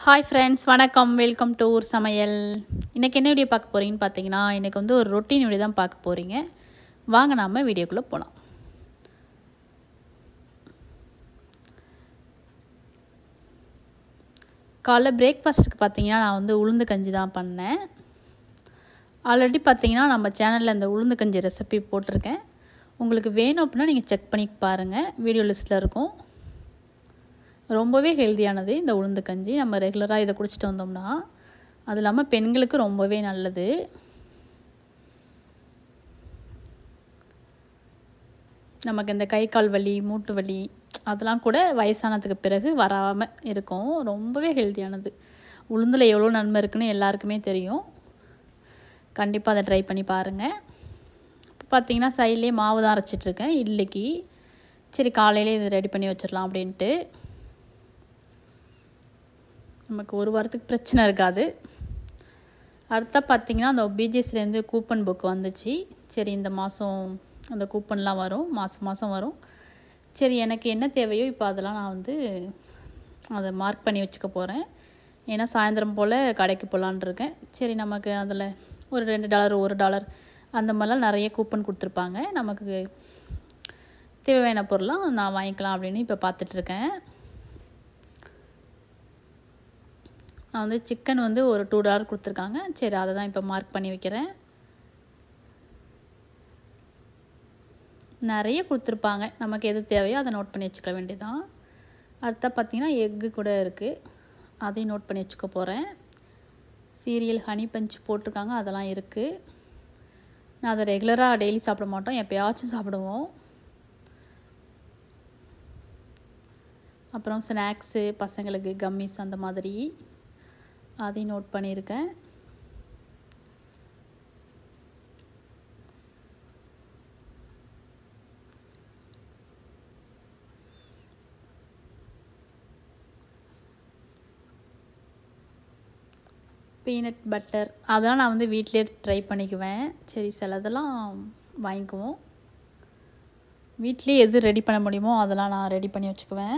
hi friends வணக்கம் welcome to Oor Samayal இன்றைக்கி என்ன வீடியோ பார்க்க போகிறீங்கன்னு பார்த்தீங்கன்னா இன்றைக்கி வந்து ஒரு ரொட்டீன் வீடியோ தான் பார்க்க போகிறீங்க வாங்க நாம் வீடியோக்குள்ளே போகலாம் காலைல பிரேக்ஃபாஸ்ட்டுக்கு பார்த்தீங்கன்னா நான் வந்து உளுந்து கஞ்சி தான் பண்ணேன் ஆல்ரெடி பார்த்தீங்கன்னா நம்ம சேனலில் இந்த உளுந்து கஞ்சி ரெசிபி போட்டிருக்கேன் உங்களுக்கு வேணும் அப்படின்னா நீங்கள் செக் பண்ணி பாருங்கள் வீடியோ லிஸ்ட்டில் இருக்கும் ரொம்பவே ஹெல்த்தியானது இந்த உளுந்து கஞ்சி நம்ம ரெகுலராக இதை குடிச்சிட்டு வந்தோம்னா அது இல்லாமல் பெண்களுக்கு ரொம்பவே நல்லது நமக்கு இந்த கை கால் வலி மூட்டு வலி அதெல்லாம் கூட வயசானதுக்கு பிறகு வராமல் இருக்கும் ரொம்பவே ஹெல்த்தியானது உளுந்தில் எவ்வளோ நன்மை இருக்குன்னு எல்லாருக்குமே தெரியும் கண்டிப்பாக அதை ட்ரை பண்ணி பாருங்கள் இப்போ பார்த்தீங்கன்னா சைட்லேயே மாவு தான் அரைச்சிட்ருக்கேன் இட்லிக்கு சரி காலையிலே இது ரெடி பண்ணி வச்சிடலாம் அப்படின்ட்டு நமக்கு ஒரு வாரத்துக்கு பிரச்சனை இருக்காது அடுத்தா பார்த்திங்கன்னா அந்த பிஜிஎஸ்லேருந்து கூப்பன் புக் வந்துச்சு சரி இந்த மாதம் அந்த கூப்பன்லாம் வரும் மாதம் மாதம் வரும் சரி எனக்கு என்ன தேவையோ இப்போ அதெல்லாம் நான் வந்து அதை மார்க் பண்ணி வச்சுக்க போகிறேன் ஏன்னா சாயந்தரம் போல் கடைக்கு போகலான் இருக்கேன் சரி நமக்கு அதில் ஒரு ரெண்டு டாலர் ஒரு டாலர் அந்த மாதிரிலாம் நிறைய கூப்பன் கொடுத்துருப்பாங்க நமக்கு தேவையான பொருளாக நான் வாங்கிக்கலாம் அப்படின்னு இப்போ பார்த்துட்ருக்கேன் நான் வந்து சிக்கன் வந்து ஒரு டூ டாலர் கொடுத்துருக்காங்க சரி அதை தான் இப்போ மார்க் பண்ணி வைக்கிறேன் நிறைய கொடுத்துருப்பாங்க நமக்கு எது தேவையோ அதை நோட் பண்ணி வச்சுக்க வேண்டியதான் அடுத்தா பார்த்திங்கன்னா எக்கு கூட இருக்குது அதையும் நோட் பண்ணி வச்சுக்க போகிறேன் சீரியல் ஹனி பஞ்ச் போட்டிருக்காங்க அதெல்லாம் இருக்குது நான் அதை ரெகுலராக டெய்லி சாப்பிட மாட்டோம் எப்போயாச்சும் சாப்பிடுவோம் அப்புறம் ஸ்நாக்ஸு பசங்களுக்கு கம்மிஸ் அந்த மாதிரி அதையும் நோட் பண்ணியிருக்கேன் பீனட் பட்டர் அதெல்லாம் நான் வந்து வீட்டிலே ட்ரை பண்ணிக்குவேன் சரி சிலதெல்லாம் வாங்கிக்குவோம் வீட்டிலே எது ரெடி பண்ண முடியுமோ அதெல்லாம் நான் ரெடி பண்ணி வச்சுக்குவேன்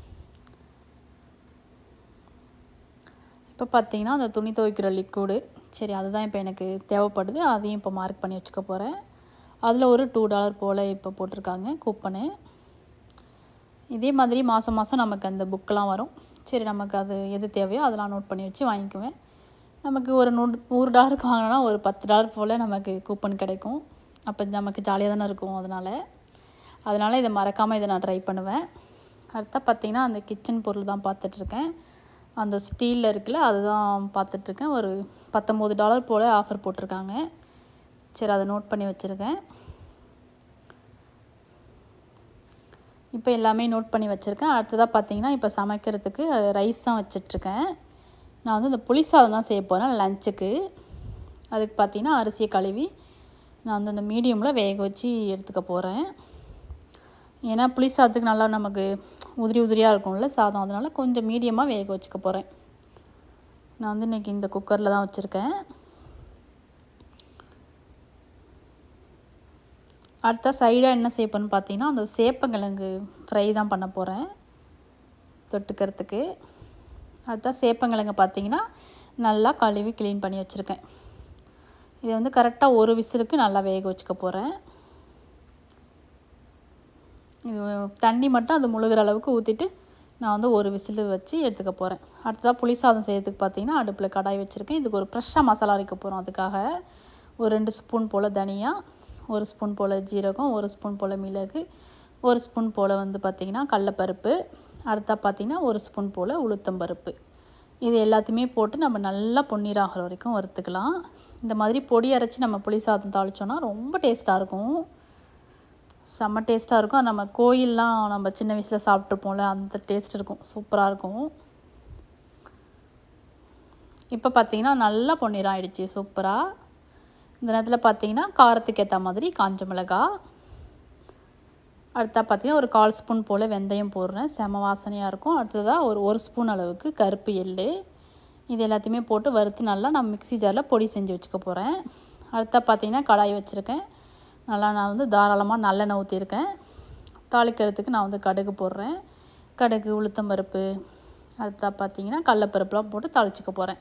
இப்போ பார்த்தீங்கன்னா அந்த துணி துவைக்கிற லிக்விடு சரி அதுதான் இப்போ எனக்கு தேவைப்படுது அதையும் இப்போ மார்க் பண்ணி வச்சுக்க போகிறேன் அதில் ஒரு டூ டாலர் போல் இப்போ போட்டிருக்காங்க கூப்பனு இதே மாதிரி மாதம் மாதம் நமக்கு அந்த புக்கெலாம் வரும் சரி நமக்கு அது எது தேவையோ அதெல்லாம் நோட் பண்ணி வச்சு வாங்கிக்குவேன் நமக்கு ஒரு நூறு நூறு டாலருக்கு வாங்கினோன்னா ஒரு பத்து டாலர் போல் நமக்கு கூப்பன் கிடைக்கும் அப்போ நமக்கு ஜாலியாக தானே இருக்கும் அதனால் அதனால் இதை மறக்காமல் இதை நான் ட்ரை பண்ணுவேன் அடுத்தா பார்த்திங்கன்னா அந்த கிச்சன் பொருள் தான் பார்த்துட்ருக்கேன் அந்த ஸ்டீலில் இருக்குல்ல அதுதான் பார்த்துட்ருக்கேன் ஒரு பத்தொம்போது டாலர் போல் ஆஃபர் போட்டிருக்காங்க சரி அதை நோட் பண்ணி வச்சுருக்கேன் இப்போ எல்லாமே நோட் பண்ணி வச்சுருக்கேன் அடுத்ததாக பார்த்தீங்கன்னா இப்போ சமைக்கிறதுக்கு ரைஸ் தான் வச்சிட்ருக்கேன் நான் வந்து இந்த புளி சாதம் தான் செய்ய போகிறேன் லஞ்சுக்கு அதுக்கு பார்த்தீங்கன்னா அரிசியை கழுவி நான் வந்து அந்த மீடியமில் வேக வச்சு எடுத்துக்க போகிறேன் ஏன்னா புளி சாதத்துக்கு நல்லா நமக்கு உதிரி உதிரியாக இருக்கும்ல சாதம் அதனால் கொஞ்சம் மீடியமாக வேக வச்சுக்க போகிறேன் நான் வந்து இன்றைக்கி இந்த குக்கரில் தான் வச்சுருக்கேன் அடுத்த சைடாக என்ன செய்யப்போன்னு பார்த்தீங்கன்னா அந்த சேப்பங்கிழங்கு ஃப்ரை தான் பண்ண போகிறேன் தொட்டுக்கிறதுக்கு அடுத்தா சேப்பங்கிழங்கு பார்த்தீங்கன்னா நல்லா கழுவி க்ளீன் பண்ணி வச்சுருக்கேன் இதை வந்து கரெக்டாக ஒரு விசிலுக்கு நல்லா வேக வச்சுக்க போகிறேன் இது தண்ணி மட்டும் அது முழுகிற அளவுக்கு ஊற்றிட்டு நான் வந்து ஒரு விசில் வச்சு எடுத்துக்க போகிறேன் அடுத்ததாக புளி சாதம் செய்யறதுக்கு பார்த்தீங்கன்னா அடுப்பில் கடாய் வச்சுருக்கேன் இதுக்கு ஒரு ஃப்ரெஷ்ஷாக மசாலா அரைக்க போகிறோம் அதுக்காக ஒரு ரெண்டு ஸ்பூன் போல் தனியா ஒரு ஸ்பூன் போல் ஜீரகம் ஒரு ஸ்பூன் போல் மிளகு ஒரு ஸ்பூன் போல் வந்து பார்த்திங்கன்னா கடலப்பருப்பு அடுத்தா பார்த்திங்கன்னா ஒரு ஸ்பூன் போல் உளுத்தம்பருப்பு இது எல்லாத்தையுமே போட்டு நம்ம நல்லா பொன்னிறாகிற வரைக்கும் வறுத்துக்கலாம் இந்த மாதிரி பொடி அரைச்சி நம்ம புளி சாதம் தாளித்தோன்னா ரொம்ப டேஸ்ட்டாக இருக்கும் செம்ம டேஸ்ட்டாக இருக்கும் நம்ம கோயிலெலாம் நம்ம சின்ன வயசில் சாப்பிட்ருப்போம்ல அந்த டேஸ்ட் இருக்கும் சூப்பராக இருக்கும் இப்போ பார்த்திங்கன்னா நல்லா பொன்னிறம் ஆயிடுச்சு சூப்பராக இந்த நேரத்தில் பார்த்தீங்கன்னா காரத்துக்கு ஏற்ற மாதிரி காஞ்ச மிளகா அடுத்தா பார்த்தீங்கன்னா ஒரு கால் ஸ்பூன் போல் வெந்தயம் போடுறேன் செம வாசனையாக இருக்கும் அடுத்ததாக ஒரு ஒரு ஸ்பூன் அளவுக்கு கருப்பு எள் இது எல்லாத்தையுமே போட்டு வறுத்து நல்லா நான் மிக்சி ஜாரில் பொடி செஞ்சு வச்சுக்க போகிறேன் அடுத்தா பார்த்தீங்கன்னா கடாய் வச்சுருக்கேன் நல்லா நான் வந்து தாராளமாக நல்லெண்ணெய் ஊற்றிருக்கேன் தாளிக்கிறதுக்கு நான் வந்து கடுகு போடுறேன் கடுகு உளுத்தம்பருப்பு அடுத்தா பார்த்தீங்கன்னா கடலப்பருப்புலாம் போட்டு தாளிச்சிக்க போகிறேன்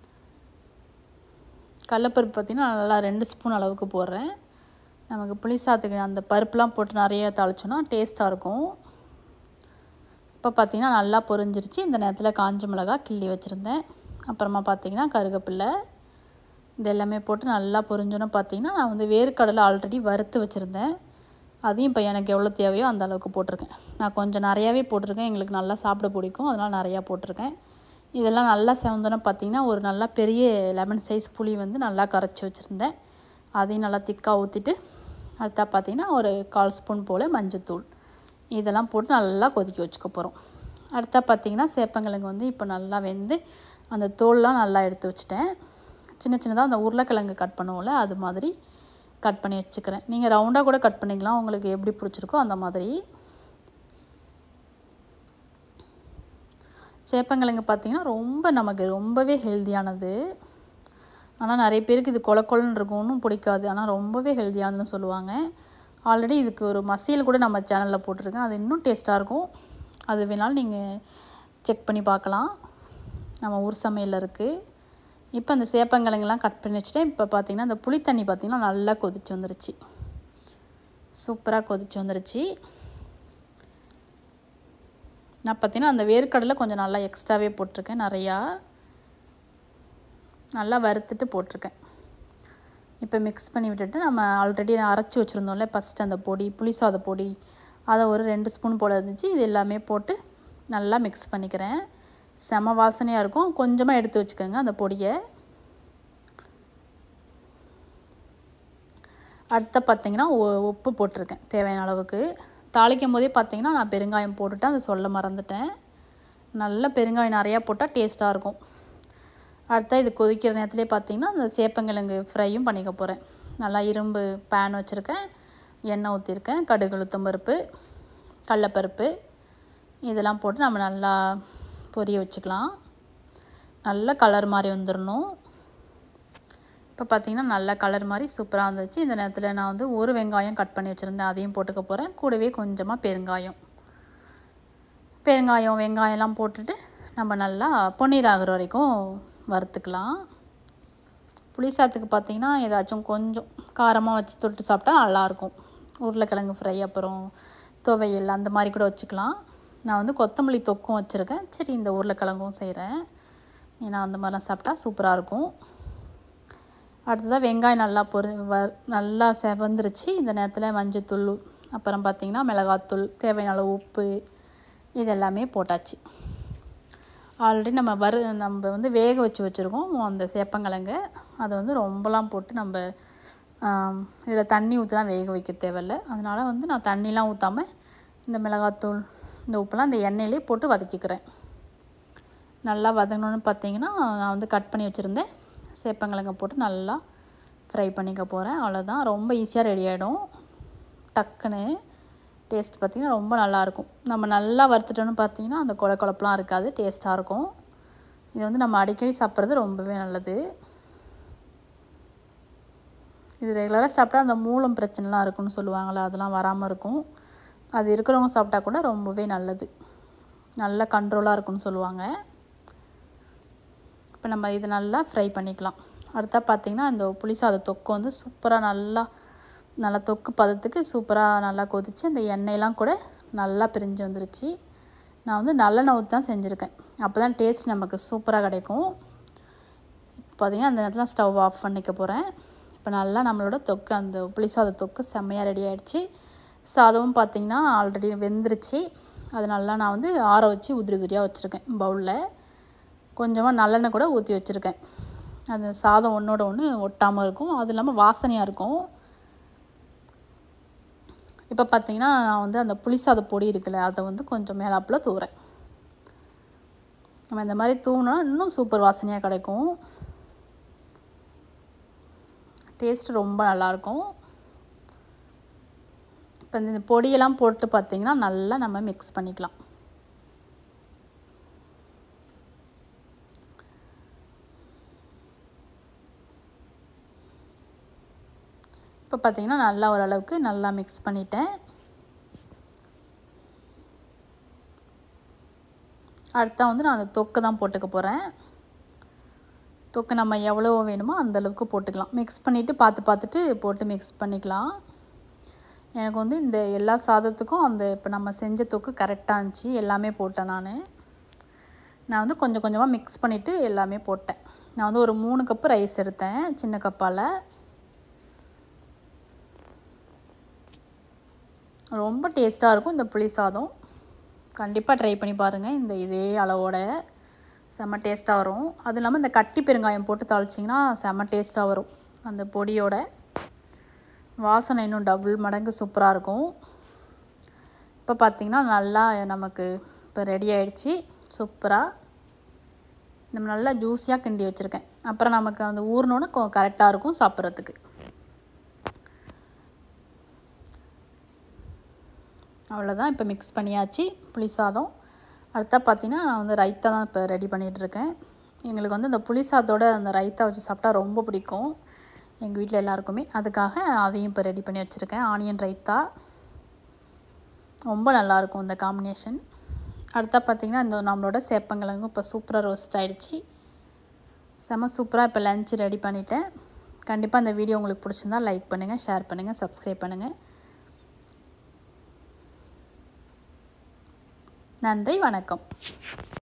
கடலப்பருப்பு பார்த்திங்கன்னா நல்லா ரெண்டு ஸ்பூன் அளவுக்கு போடுறேன் நமக்கு புளி சாத்துக்கு அந்த பருப்புலாம் போட்டு நிறைய தாளிச்சோன்னா டேஸ்ட்டாக இருக்கும் இப்போ பார்த்திங்கன்னா நல்லா பொரிஞ்சிருச்சு இந்த நேரத்தில் காஞ்ச மிளகா கிள்ளி வச்சுருந்தேன் அப்புறமா பார்த்திங்கன்னா கருகப்பில்லை இது எல்லாமே போட்டு நல்லா பொரிஞ்சோன்னு பார்த்திங்கன்னா நான் வந்து வேர்க்கடலை ஆல்ரெடி வறுத்து வச்சுருந்தேன் அதையும் இப்போ எனக்கு எவ்வளோ தேவையோ அந்த அளவுக்கு போட்டிருக்கேன் நான் கொஞ்சம் நிறையாவே போட்டிருக்கேன் எங்களுக்கு நல்லா சாப்பிட பிடிக்கும் அதனால் நிறையா போட்டிருக்கேன் இதெல்லாம் நல்லா செவந்தோன்னு பார்த்திங்கன்னா ஒரு நல்லா பெரிய லெமன் சைஸ் புளி வந்து நல்லா கரைச்சி வச்சுருந்தேன் அதையும் நல்லா திக்காக ஊற்றிட்டு அடுத்தா பார்த்திங்கன்னா ஒரு கால் ஸ்பூன் போல் மஞ்சத்தூள் இதெல்லாம் போட்டு நல்லா கொதிக்க வச்சுக்க போகிறோம் அடுத்தா பார்த்திங்கன்னா சேப்பங்கிழங்கு வந்து இப்போ நல்லா வெந்து அந்த தோல்லாம் நல்லா எடுத்து வச்சுட்டேன் சின்ன சின்னதாக அந்த உருளைக்கிழங்கு கட் பண்ணுவோம்ல அது மாதிரி கட் பண்ணி வச்சுக்கிறேன் நீங்கள் ரவுண்டாக கூட கட் பண்ணிக்கலாம் உங்களுக்கு எப்படி பிடிச்சிருக்கோ அந்த மாதிரி சேப்பங்கிழங்கு பார்த்திங்கன்னா ரொம்ப நமக்கு ரொம்பவே ஹெல்த்தியானது ஆனால் நிறைய பேருக்கு இது கொல கொலன்னு இருக்கும்னு பிடிக்காது ஆனால் ரொம்பவே ஹெல்த்தியானதுன்னு சொல்லுவாங்க ஆல்ரெடி இதுக்கு ஒரு மசியல் கூட நம்ம சேனலில் போட்டிருக்கேன் அது இன்னும் டேஸ்ட்டாக இருக்கும் அது வேணாலும் நீங்கள் செக் பண்ணி பார்க்கலாம் நம்ம ஊர் சமையலில் இருக்குது இப்போ அந்த சேப்பங்கிழங்கெல்லாம் கட் பண்ணி வச்சுட்டேன் இப்போ பார்த்திங்கன்னா அந்த புளி தண்ணி பார்த்திங்கன்னா நல்லா கொதிச்சு வந்துருச்சு சூப்பராக கொதிச்சு வந்துருச்சு நான் பார்த்திங்கன்னா அந்த வேர்க்கடலை கொஞ்சம் நல்லா எக்ஸ்ட்ராவே போட்டிருக்கேன் நிறையா நல்லா வறுத்துட்டு போட்டிருக்கேன் இப்போ மிக்ஸ் பண்ணி விட்டுட்டு நம்ம ஆல்ரெடி அரைச்சி வச்சுருந்தோம்ல ஃபஸ்ட்டு அந்த பொடி புளி சாத பொடி அதை ஒரு ரெண்டு ஸ்பூன் போல் இருந்துச்சு இது எல்லாமே போட்டு நல்லா மிக்ஸ் பண்ணிக்கிறேன் செம வாசனையாக இருக்கும் கொஞ்சமாக எடுத்து வச்சுக்கோங்க அந்த பொடியை அடுத்த பார்த்திங்கன்னா உப்பு போட்டிருக்கேன் தேவையான அளவுக்கு தாளிக்கும் போதே பார்த்திங்கன்னா நான் பெருங்காயம் போட்டுட்டேன் அதை சொல்ல மறந்துட்டேன் நல்ல பெருங்காயம் நிறையா போட்டால் டேஸ்ட்டாக இருக்கும் அடுத்தா இது கொதிக்கிற நேரத்துலேயே பார்த்திங்கன்னா அந்த சேப்பங்கிழங்கு ஃப்ரையும் பண்ணிக்க போகிறேன் நல்லா இரும்பு பேன் வச்சுருக்கேன் எண்ணெய் ஊற்றிருக்கேன் கடுகு உளுத்தம்பருப்பு கடலப்பருப்பு இதெல்லாம் போட்டு நம்ம நல்லா பொரிய வச்சுக்கலாம் நல்ல கலர் மாதிரி வந்துடணும் இப்போ பார்த்திங்கன்னா நல்ல கலர் மாதிரி சூப்பராக வந்துச்சு இந்த நேரத்தில் நான் வந்து ஒரு வெங்காயம் கட் பண்ணி வச்சுருந்தேன் அதையும் போட்டுக்க போகிறேன் கூடவே கொஞ்சமாக பெருங்காயம் பெருங்காயம் வெங்காயம்லாம் போட்டுட்டு நம்ம நல்லா பொன்னீர் ஆகிற வரைக்கும் வறுத்துக்கலாம் புளி சாத்துக்கு பார்த்திங்கன்னா ஏதாச்சும் கொஞ்சம் காரமாக வச்சு தொட்டு சாப்பிட்டா நல்லாயிருக்கும் உருளைக்கிழங்கு ஃப்ரை அப்புறம் துவையல் அந்த மாதிரி கூட வச்சுக்கலாம் நான் வந்து கொத்தமல்லி தொக்கும் வச்சுருக்கேன் சரி இந்த உருளைக்கிழங்கும் செய்கிறேன் ஏன்னா அந்த மாதிரிலாம் சாப்பிட்டா சூப்பராக இருக்கும் அடுத்ததாக வெங்காயம் நல்லா பொரி வ நல்லா செவந்துருச்சு இந்த நேரத்தில் மஞ்சத்தூள் அப்புறம் பார்த்திங்கன்னா மிளகாத்தூள் தேவையான அளவு உப்பு இதெல்லாமே போட்டாச்சு ஆல்ரெடி நம்ம வறு நம்ம வந்து வேக வச்சு வச்சுருக்கோம் அந்த சேப்பங்கிழங்க அதை வந்து ரொம்பலாம் போட்டு நம்ம இதில் தண்ணி ஊற்றிலாம் வேக வைக்க தேவையில்ல அதனால் வந்து நான் தண்ணிலாம் ஊற்றாமல் இந்த மிளகாத்தூள் இந்த உப்புலாம் இந்த எண்ணெயிலே போட்டு வதக்கிக்கிறேன் நல்லா வதங்கணுன்னு பார்த்தீங்கன்னா நான் வந்து கட் பண்ணி வச்சுருந்தேன் சேப்பங்கிழங்க போட்டு நல்லா ஃப்ரை பண்ணிக்க போகிறேன் அவ்வளோதான் ரொம்ப ஈஸியாக ரெடி ஆகிடும் டக்குன்னு டேஸ்ட் பார்த்திங்கன்னா ரொம்ப நல்லாயிருக்கும் நம்ம நல்லா வறுத்துட்டோன்னு பார்த்தீங்கன்னா அந்த கொல கொழப்பெலாம் இருக்காது டேஸ்ட்டாக இருக்கும் இது வந்து நம்ம அடிக்கடி சாப்பிட்றது ரொம்பவே நல்லது இது ரெகுலராக சாப்பிட்டா அந்த மூலம் பிரச்சனைலாம் இருக்குன்னு சொல்லுவாங்களே அதெல்லாம் வராமல் இருக்கும் அது இருக்கிறவங்க சாப்பிட்டா கூட ரொம்பவே நல்லது நல்ல கண்ட்ரோலாக இருக்குன்னு சொல்லுவாங்க இப்போ நம்ம இது நல்லா ஃப்ரை பண்ணிக்கலாம் அடுத்தா பார்த்திங்கன்னா இந்த புளி சாத தொக்கு வந்து சூப்பராக நல்லா நல்லா தொக்கு பதத்துக்கு சூப்பராக நல்லா கொதித்து அந்த எண்ணெயெலாம் கூட நல்லா பிரிஞ்சு வந்துருச்சு நான் வந்து நல்லெண்ணெய் ஊற்றி தான் செஞ்சுருக்கேன் அப்போ தான் டேஸ்ட் நமக்கு சூப்பராக கிடைக்கும் இப்போ பார்த்திங்கன்னா அந்த நேரத்தில் ஸ்டவ் ஆஃப் பண்ணிக்க போகிறேன் இப்போ நல்லா நம்மளோட தொக்கு அந்த புளி சாத தொக்கு செம்மையாக ரெடி ஆகிடுச்சு சாதமும் பார்த்திங்கன்னா ஆல்ரெடி வெந்துருச்சு அது நல்லா நான் வந்து ஆற வச்சு உதிரி உதிரியாக வச்சுருக்கேன் பவுலில் கொஞ்சமாக நல்லெண்ணெய் கூட ஊற்றி வச்சுருக்கேன் அந்த சாதம் ஒன்றோட ஒன்று ஒட்டாமல் இருக்கும் அது இல்லாமல் வாசனையாக இருக்கும் இப்போ பார்த்தீங்கன்னா நான் வந்து அந்த புளிசாத பொடி இருக்குல்ல அதை வந்து கொஞ்சம் மேலாப்பில் தூவுறேன் நம்ம இந்த மாதிரி தூவினா இன்னும் சூப்பர் வாசனையாக கிடைக்கும் டேஸ்ட் ரொம்ப நல்லாயிருக்கும் இப்போ இந்த பொடியெல்லாம் போட்டு பார்த்திங்கன்னா நல்லா நம்ம மிக்ஸ் பண்ணிக்கலாம் இப்போ பார்த்திங்கன்னா நல்லா ஓரளவுக்கு நல்லா மிக்ஸ் பண்ணிட்டேன் அடுத்தா வந்து நான் அந்த தொக்கு தான் போட்டுக்க போகிறேன் தொக்கு நம்ம எவ்வளோ வேணுமோ அந்த அளவுக்கு போட்டுக்கலாம் மிக்ஸ் பண்ணிவிட்டு பார்த்து பார்த்துட்டு போட்டு மிக்ஸ் பண்ணிக்கலாம் எனக்கு வந்து இந்த எல்லா சாதத்துக்கும் அந்த இப்போ நம்ம செஞ்ச தொக்கு கரெக்டாக இருந்துச்சு எல்லாமே போட்டேன் நான் நான் வந்து கொஞ்சம் கொஞ்சமாக மிக்ஸ் பண்ணிவிட்டு எல்லாமே போட்டேன் நான் வந்து ஒரு மூணு கப்பு ரைஸ் எடுத்தேன் சின்ன கப்பால் ரொம்ப டேஸ்ட்டாக இருக்கும் இந்த புளி சாதம் கண்டிப்பாக ட்ரை பண்ணி பாருங்கள் இந்த இதே அளவோட செம்ம டேஸ்ட்டாக வரும் அது இல்லாமல் இந்த கட்டி பெருங்காயம் போட்டு தாளிச்சிங்கன்னா செம்ம டேஸ்ட்டாக வரும் அந்த பொடியோட வாசனை இன்னும் டபுள் மடங்கு சூப்பராக இருக்கும் இப்போ பார்த்திங்கன்னா நல்லா நமக்கு இப்போ ரெடி ஆயிடுச்சு சூப்பராக நம்ம நல்லா ஜூஸியாக கிண்டி வச்சுருக்கேன் அப்புறம் நமக்கு அந்த ஊறினோன்னு கரெக்டாக இருக்கும் சாப்பிட்றதுக்கு அவ்வளோதான் இப்போ மிக்ஸ் பண்ணியாச்சு புளி சாதம் அடுத்தா பார்த்திங்கன்னா நான் வந்து ரைத்தா தான் இப்போ ரெடி பண்ணிகிட்ருக்கேன் எங்களுக்கு வந்து இந்த புளி சாதத்தோட அந்த ரைத்தா வச்சு சாப்பிட்டா ரொம்ப பிடிக்கும் எங்கள் வீட்டில் எல்லாருக்குமே அதுக்காக அதையும் இப்போ ரெடி பண்ணி வச்சுருக்கேன் ஆனியன் ரைத்தா ரொம்ப நல்லாயிருக்கும் இந்த காம்பினேஷன் அடுத்தா பார்த்திங்கன்னா இந்த நம்மளோட சேப்பங்கிழங்கும் இப்போ சூப்பராக ரோஸ்ட் ஆகிடுச்சு செம சூப்பராக இப்போ லஞ்ச் ரெடி பண்ணிட்டேன் கண்டிப்பாக இந்த வீடியோ உங்களுக்கு பிடிச்சிருந்தா லைக் பண்ணுங்கள் ஷேர் பண்ணுங்கள் சப்ஸ்கிரைப் பண்ணுங்கள் நன்றி வணக்கம்